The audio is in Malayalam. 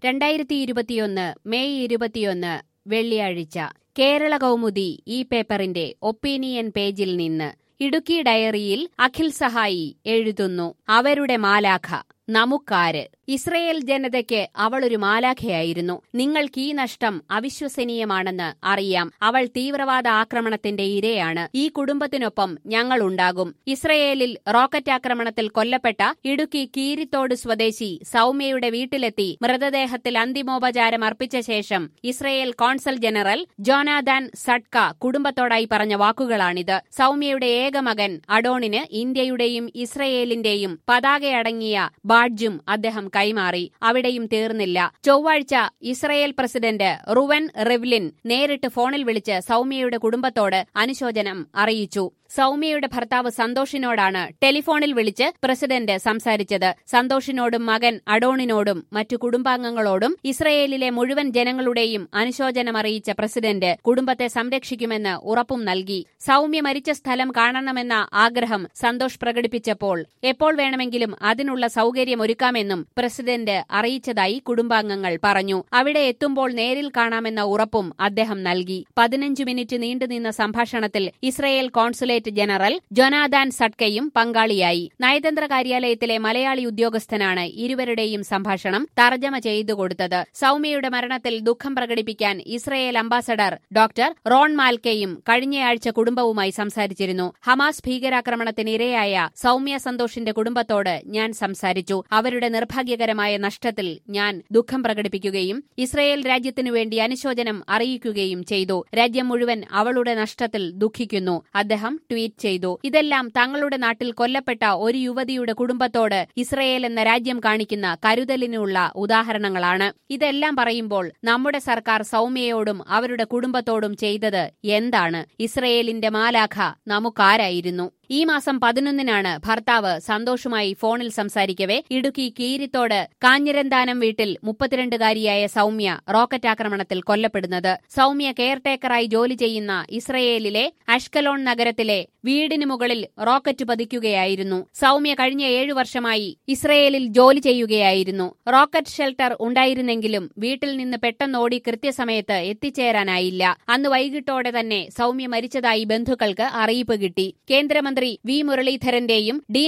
രണ്ടായിരത്തി ഇരുപത്തിയൊന്ന് മെയ് ഇരുപത്തിയൊന്ന് വെള്ളിയാഴ്ച കേരള കൗമുദി ഈ പേപ്പറിന്റെ ഒപ്പീനിയൻ പേജിൽ നിന്ന് ഇടുക്കി ഡയറിയിൽ അഖിൽ സഹായി എഴുതുന്നു അവരുടെ മാലാഖ നമുക്കാര് ഇസ്രയേൽ ജനതയ്ക്ക് അവളൊരു മാലാഖയായിരുന്നു നിങ്ങൾക്ക് ഈ നഷ്ടം അവിശ്വസനീയമാണെന്ന് അറിയാം അവൾ തീവ്രവാദ ആക്രമണത്തിന്റെ ഇരയാണ് ഈ കുടുംബത്തിനൊപ്പം ഞങ്ങളുണ്ടാകും ഇസ്രയേലിൽ റോക്കറ്റ് ആക്രമണത്തിൽ കൊല്ലപ്പെട്ട ഇടുക്കി കീരിത്തോട് സ്വദേശി സൌമ്യയുടെ വീട്ടിലെത്തി മൃതദേഹത്തിൽ അന്തിമോപചാരം അർപ്പിച്ച ശേഷം Israel consul general Jonathan Zadka കുടുംബത്തോടായി പറഞ്ഞ വാക്കുകളാണിത് സൌമ്യയുടെ ഏക മകൻ അഡോണിന് ഇന്ത്യയുടെയും ഇസ്രയേലിന്റെയും പതാകയടങ്ങിയ ബാഡ്ജും അദ്ദേഹം കൈമാറി അവിടെയും തീർന്നില്ല ചൊവ്വാഴ്ച ഇസ്രയേൽ പ്രസിഡന്റ് റുവൻ റിവ്ലിൻ നേരിട്ട് ഫോണിൽ വിളിച്ച് സൌമ്യയുടെ കുടുംബത്തോട് അനുശോചനം അറിയിച്ചു സൌമ്യയുടെ ഭർത്താവ് സന്തോഷിനോടാണ് ടെലിഫോണിൽ വിളിച്ച് പ്രസിഡന്റ് സംസാരിച്ചത് സന്തോഷിനോടും മകൻ അഡോണിനോടും മറ്റു കുടുംബാംഗങ്ങളോടും ഇസ്രയേലിലെ മുഴുവൻ ജനങ്ങളുടെയും അനുശോചനമറിയിച്ച പ്രസിഡന്റ് കുടുംബത്തെ സംരക്ഷിക്കുമെന്ന് ഉറപ്പും നൽകി സൌമ്യ മരിച്ച സ്ഥലം കാണണമെന്ന ആഗ്രഹം സന്തോഷ് പ്രകടിപ്പിച്ചപ്പോൾ എപ്പോൾ വേണമെങ്കിലും അതിനുള്ള സൌകര്യം ഒരുക്കാമെന്നും പ്രസിഡന്റ് അറിയിച്ചതായി കുടുംബാംഗങ്ങൾ പറഞ്ഞു അവിടെ എത്തുമ്പോൾ നേരിൽ കാണാമെന്ന ഉറപ്പും അദ്ദേഹം നൽകി പതിനഞ്ച് മിനിറ്റ് നീണ്ടുനിന്ന സംഭാഷണത്തിൽ ഇസ്രയേൽ കോൺസുലേറ്റ് ജനറൽ ജൊനാദാൻ സഡ്കയും പങ്കാളിയായി നയതന്ത്ര കാര്യാലയത്തിലെ മലയാളി ഉദ്യോഗസ്ഥനാണ് ഇരുവരുടെയും സംഭാഷണം തർജ്ജമ ചെയ്തു കൊടുത്തത് സൌമ്യയുടെ മരണത്തിൽ ദുഃഖം പ്രകടിപ്പിക്കാൻ ഇസ്രയേൽ അംബാസഡർ ഡോക്ടർ റോൺ മാൽക്കെയും കഴിഞ്ഞയാഴ്ച കുടുംബവുമായി സംസാരിച്ചിരുന്നു ഹമാസ് ഭീകരാക്രമണത്തിനിരയായ സൌമ്യ സന്തോഷിന്റെ കുടുംബത്തോട് ഞാൻ സംസാരിച്ചു അവരുടെ നിർഭാഗ്യകരമായ നഷ്ടത്തിൽ ഞാൻ ദുഃഖം പ്രകടിപ്പിക്കുകയും ഇസ്രയേൽ രാജ്യത്തിനു വേണ്ടി അനുശോചനം അറിയിക്കുകയും ചെയ്തു രാജ്യം മുഴുവൻ അവളുടെ നഷ്ടത്തിൽ ദുഃഖിക്കുന്നു അദ്ദേഹം ട്വീറ്റ് ചെയ്തു ഇതെല്ലാം തങ്ങളുടെ നാട്ടിൽ കൊല്ലപ്പെട്ട ഒരു യുവതിയുടെ കുടുംബത്തോട് ഇസ്രയേൽ എന്ന രാജ്യം കാണിക്കുന്ന കരുതലിനുള്ള ഉദാഹരണങ്ങളാണ് ഇതെല്ലാം പറയുമ്പോൾ നമ്മുടെ സർക്കാർ സൌമ്യയോടും അവരുടെ കുടുംബത്തോടും ചെയ്തത് എന്താണ് ഇസ്രയേലിന്റെ മാലാഖ നമുക്കാരായിരുന്നു ഈ മാസം പതിനൊന്നിനാണ് ഭർത്താവ് സന്തോഷുമായി ഫോണിൽ സംസാരിക്കവേ ഇടുക്കി കീരിത്തോട് കാഞ്ഞിരന്താനം വീട്ടിൽ മുപ്പത്തിരണ്ടുകാരിയായ സൌമ്യ റോക്കറ്റ് ആക്രമണത്തിൽ കൊല്ലപ്പെടുന്നത് സൌമ്യ കെയർടേക്കറായി ജോലി ചെയ്യുന്ന ഇസ്രയേലിലെ അഷ്കലോൺ നഗരത്തിലെ വീടിന് മുകളിൽ റോക്കറ്റ് പതിക്കുകയായിരുന്നു സൌമ്യ കഴിഞ്ഞ ഏഴു വർഷമായി ഇസ്രയേലിൽ ജോലി ചെയ്യുകയായിരുന്നു റോക്കറ്റ് ഷെൽട്ടർ ഉണ്ടായിരുന്നെങ്കിലും വീട്ടിൽ നിന്ന് പെട്ടെന്നോടി കൃത്യസമയത്ത് എത്തിച്ചേരാനായില്ല അന്ന് വൈകിട്ടോടെ തന്നെ സൌമ്യ മരിച്ചതായി ബന്ധുക്കൾക്ക് അറിയിപ്പ് കിട്ടി കേന്ദ്രമന്ത്രി വി മുരളീധരന്റെയും ഡി